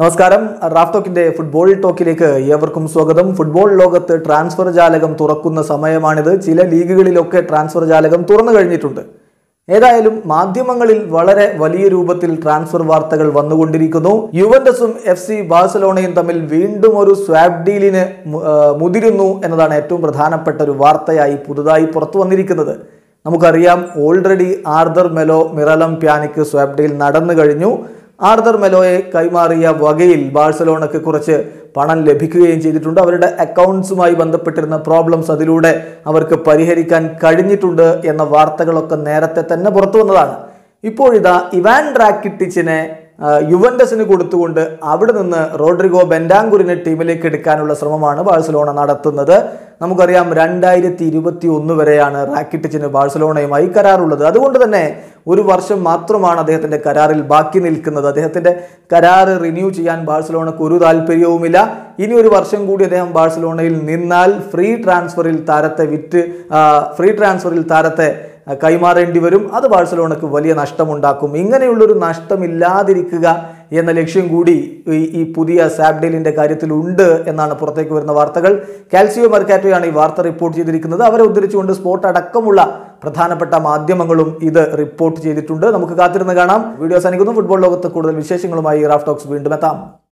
നമസ്കാരം Raf ടോക്കിന്റെ football ടോക്കിലേക്ക് ഏവർക്കും സ്വാഗതം ഫുട്ബോൾ ലോകത്ത് ട്രാൻസ്ഫർ ജാലകം തുറക്കുന്ന സമയമാണിത് ചില ലീഗുകളിലൊക്കെ ട്രാൻസ്ഫർ ജാലകം തുറന്നു കഴിഞ്ഞിട്ടുണ്ട് ഏതായാലും മാധ്യമങ്ങളിൽ വളരെ വലിയ രൂപത്തിൽ ട്രാൻസ്ഫർ വാർത്തകൾ വന്നുകൊണ്ടിരിക്കുന്നു യുവന്റസും എഫ് സി ബാഴ്സലോണയും തമ്മിൽ വീണ്ടും ഒരു സ്വാബ് ഡീലിന് മു- ആ, മുതിരുന്നു എന്നതാണ് ഏറ്റവും പ്രധാനപ്പെട്ട ഒരു വാർത്തയായി പുതുതായി പുറത്തു വന്നിരിക്കുന്നത് നമുക്കറിയാം already Arthur Melo Miralem Pjanic swap deal നടന്നു കഴിഞ്ഞു ആർദർ മെലോയെ കൈമാറിയ വകയിൽ ബാഴ്സലോണയ്ക്ക് കുറച്ച് പണം ലഭിക്കുകയും ചെയ്തിട്ടുണ്ട് അവരുടെ അക്കൗണ്ട്സുമായി ബന്ധപ്പെട്ടിരുന്ന പ്രോബ്ലംസ് അതിലൂടെ അവർക്ക് പരിഹരിക്കാൻ കഴിഞ്ഞിട്ടുണ്ട് എന്ന വാർത്തകളൊക്കെ നേരത്തെ തന്നെ പുറത്തു വന്നതാണ് ഇപ്പോഴിതാ ഇവാൻ റാക്കിറ്റിച്ചിനെ ആ, യുവന്റസിന് കൊടുത്തുകൊണ്ട് അവിടെ നിന്ന് റോഡ്രിഗോ ബെൻഡാങ്കുറിനെ ടീമിലേക്ക് എടുക്കാനുള്ള ശ്രമമാണ് ബാഴ്സലോണ നടത്തുന്നത് നമുക്കറിയാം രണ്ടായിരത്തി ഇരുപത്തി ഒന്ന് വരെയാണ് റാക്കിറ്റിച്ചിന് ബാഴ്സലോണയുമായി കരാറുള്ളത് അതുകൊണ്ട് തന്നെ ഒരു വർഷം മാത്രമാണ് അദ്ദേഹത്തിന്റെ കരാറിൽ ബാക്കി നിൽക്കുന്നത് അദ്ദേഹത്തിന്റെ കരാറ് റിന്യൂ ചെയ്യാൻ ബാഴ്സലോണക്ക് ഒരു താല്പര്യവുമില്ല ഇനി ഒരു വർഷം കൂടി അദ്ദേഹം ബാഴ്സലോണയിൽ നിന്നാൽ ഫ്രീ ട്രാൻസ്ഫറിൽ താരത്തെ വിറ്റ് ആ, ഫ്രീ ട്രാൻസ്ഫറിൽ താരത്തെ ആ, കൈമാറേണ്ടി വരും അത് ബാഴ്സലോണക്ക് വലിയ നഷ്ടമുണ്ടാക്കും ഇങ്ങനെയുള്ളൊരു നഷ്ടമില്ലാതിരിക്കുക എന്ന ലക്ഷ്യം കൂടി ഈ ഈ പുതിയ സാബ്ഡേലിന്റെ കാര്യത്തിൽ ഉണ്ട് എന്നാണ് പുറത്തേക്ക് വരുന്ന വാർത്തകൾ കാൽസിയോ മെർക്കാറ്റോയാണ് ഈ വാർത്ത റിപ്പോർട്ട് ചെയ്തിരിക്കുന്നത് അവരെ ഉദ്ധരിച്ചുകൊണ്ട് സ്പോട്ട് അടക്കമുള്ള പ്രധാനപ്പെട്ട മാധ്യമങ്ങളും ഇത് റിപ്പോർട്ട് ചെയ്തിട്ടുണ്ട് നമുക്ക് കാത്തിരുന്ന് കാണാം വീഡിയോ അവസാനിക്കുന്നു ഫുട്ബോൾ ലോകത്ത് കൂടുതൽ വിശേഷങ്ങളുമായി റാഫ് ടോക്സ് വീണ്ടും എത്താം